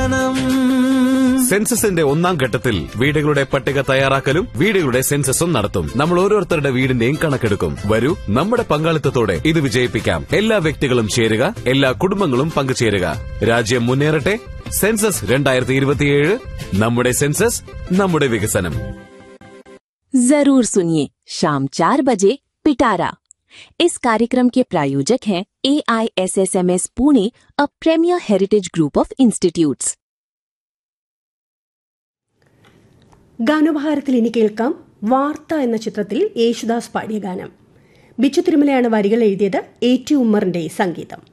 വികസനം സെൻസസിന്റെ ഒന്നാം ഘട്ടത്തിൽ വീടുകളുടെ പട്ടിക തയ്യാറാക്കലും വീടുകളുടെ സെൻസസും നടത്തും നമ്മൾ ഓരോരുത്തരുടെ വീടിന്റെയും കണക്കെടുക്കും വരൂ നമ്മുടെ പങ്കാളിത്തത്തോടെ ഇത് വിജയിപ്പിക്കാം എല്ലാ വ്യക്തികളും ചേരുക എല്ലാ കുടുംബങ്ങളും പങ്കുചേരുക രാജ്യം മുന്നേറട്ടെ സെൻസസ് രണ്ടായിരത്തി ഇരുപത്തിയേഴ് നമ്മുടെ സെൻസസ് നമ്മുടെ വികസനം जरूर सुनिए शाम चार बजे पिटारा इस कार्यक्रम के प्रायोजक हैं A I S S M S Pune a premier heritage group of institutes ഗാനോപഹാരത്തിൽ ഇനി കേൾക്കാം വാർത്ത എന്ന ചിത്രത്തിൽ യേശുദാസ് പാടിയ ഗാനം ബിച്ചു തിരുമലയാണ് വരികൾ എഴുതിയത് എ ടി ഉമ്മറിന്റെ സംഗീതം